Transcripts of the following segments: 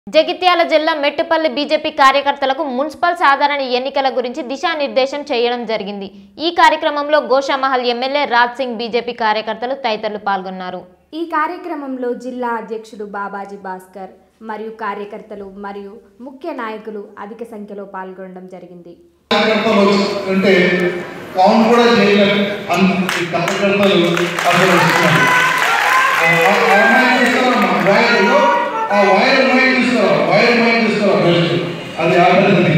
జగిత్యాల జిల్లా మెట్టుపల్లి బీజేపీ కార్యకర్తలకు మున్సిపల్ సాధారణ ఎన్నికల గురించి దిశానిర్దేశం చేయడం జరిగింది ఈ కార్యక్రమంలో గోషామహల్ ఎమ్మెల్యే రాజ్ సింగ్ బీజేపీ కార్యకర్తలు తదితరులు పాల్గొన్నారు ఈ కార్యక్రమంలో జిల్లా అధ్యక్షుడు బాబాజీ భాస్కర్ మరియు కార్యకర్తలు మరియు ముఖ్య నాయకులు అధిక సంఖ్యలో పాల్గొనడం జరిగింది కార్యకర్తలు అంటే కౌంట్ కూడా చేయలేదు అంత ఈ కార్యకర్తలు అక్కడ వస్తున్నారు ఆ- ఆ అమ్మాయి తీసుకురామ్మా, వైర్లో ఆ వైర్ అమ్మాయి తీసుకురా వైర్ అమ్మాయి తీసుకురా బెస్ట్ అది ఆడది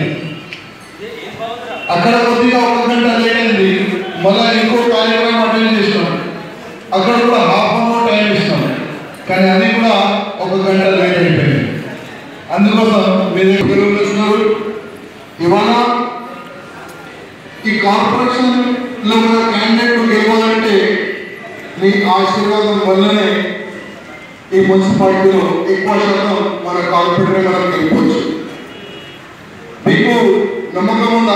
అక్కడ కొద్దిగా ఒక గంట లేట్ అయింది మళ్ళీ ఇంకో కార్యక్రమం అటెండ్ చేసినాం అక్కడ కూడా హాఫ్ అన్ అవర్ టైం ఇస్తాం కానీ అది కూడా ఒక గంట లేట్ అయిపోయింది అందుకోసం మీరు దగ్గర వస్తున్నారు ఇవాళ ఈ కార్పొరేషన్ లో మన క్యాండిడేట్ గెలవాలంటే మీ ఆశీర్వాదం వల్లనే ఈ మున్సిపాలిటీలో ఎక్కువ శాతం మన కార్పొరేటర్ మనం గెలుపొచ్చు మీకు నమ్మకం ఉందా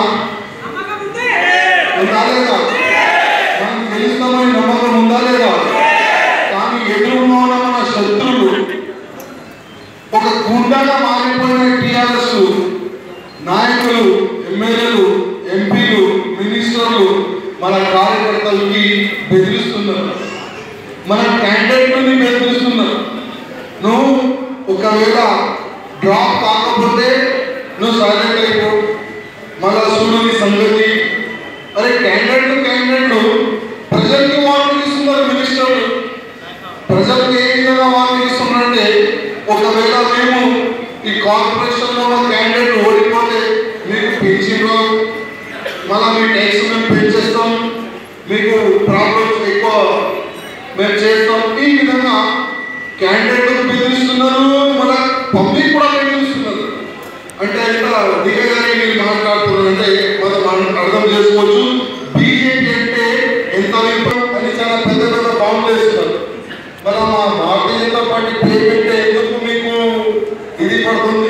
ఉందా లేదా మనం గెలుస్తామని నమ్మకం ఉందా లేదా కానీ ఎదురుగా ఉన్న మన శత్రువులు ఒక గుండాగా మారిపోయిన టీఆర్ఎస్ నాయకులు ఎమ్మెల్యేలు ఎంపీలు మినిస్టర్లు మన కార్యకర్తలకి బెదిరిస్తున్నారు మన క్యాండిడేట్ని బెదిరిస్తున్నారు నువ్వు ఒకవేళ డ్రాప్ కాకపోతే నువ్వు సైలెంట్ అయిపో మళ్ళా చూడు నీ సంగతి అరే క్యాండిడేట్ క్యాండిడేట్లు ప్రజలకి వార్నింగ్ ఇస్తున్నారు మినిస్టర్లు ప్రజలకు ఏ విధంగా వార్నింగ్ ఇస్తున్నారంటే ఒకవేళ మేము ఈ కార్పొరేషన్ లో క్యాండిడేట్ ఓడిపోతే మీకు పెన్షన్ రావు మళ్ళీ మీ ట్యాక్స్ మేము పెంచేస్తాం మీకు ప్రాబ్లమ్స్ ఎక్కువ మేము చేస్తాం ఈ విధంగా క్యాండిడేట్ బెదిరిస్తున్నారు మన పబ్లిక్ కూడా బెదిరిస్తున్నారు అంటే ఎంత దిగగానే మీరు మాట్లాడుతున్నారు అంటే మనం మనం అర్థం చేసుకోవచ్చు బీజేపీ అంటే ఎంత విప్లవం అని చాలా పెద్ద పెద్ద బాంబులు వేస్తున్నారు మన మా భారతీయ జనతా పార్టీ పేరు పెట్టే ఎందుకు మీకు ఇది పడుతుంది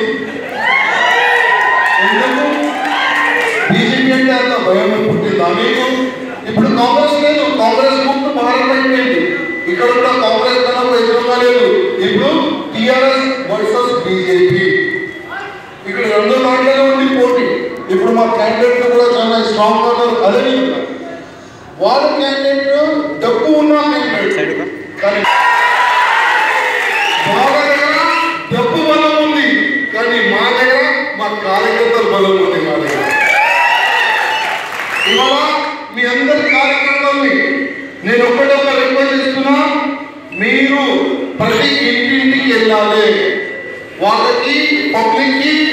ఎందుకు బీజేపీ అంటే అంత భయం పుట్టిందా మీకు ఇప్పుడు కాంగ్రెస్ లేదు కాంగ్రెస్ ముందు భారత్ అయిపోయింది ఇక్కడ ఉన్న కాంగ్రెస్ తనకు ఎదురుగా లేదు ఇప్పుడు టిఆర్ఎస్ వర్సెస్ బీజేపీ ఇక్కడ రెండు దాంట్లోనే ఉంది పోటీ ఇప్పుడు మా క్యాండిడేట్ కూడా చాలా స్ట్రాంగ్ ఉన్నారు అదే చెప్తున్నా. వాళ్ళ క్యాండిడేట్ డబ్బు ఉన్న క్యాండిడేట్ కానీ మా దగ్గర డబ్బు బలం ఉంది కానీ మా దగ్గర మా కార్యకర్తల బలం ఉంది మా దగ్గర ఇవాళ మీ అందరి కార్యకర్తల్ని నేను ఒక్కటే ఒక రిక్వెస్ట్ చేస్తున్నా మీరు ప్రతి ఇంటింటికి వెళ్ళాలి వాళ్ళకి పబ్లిక్ కి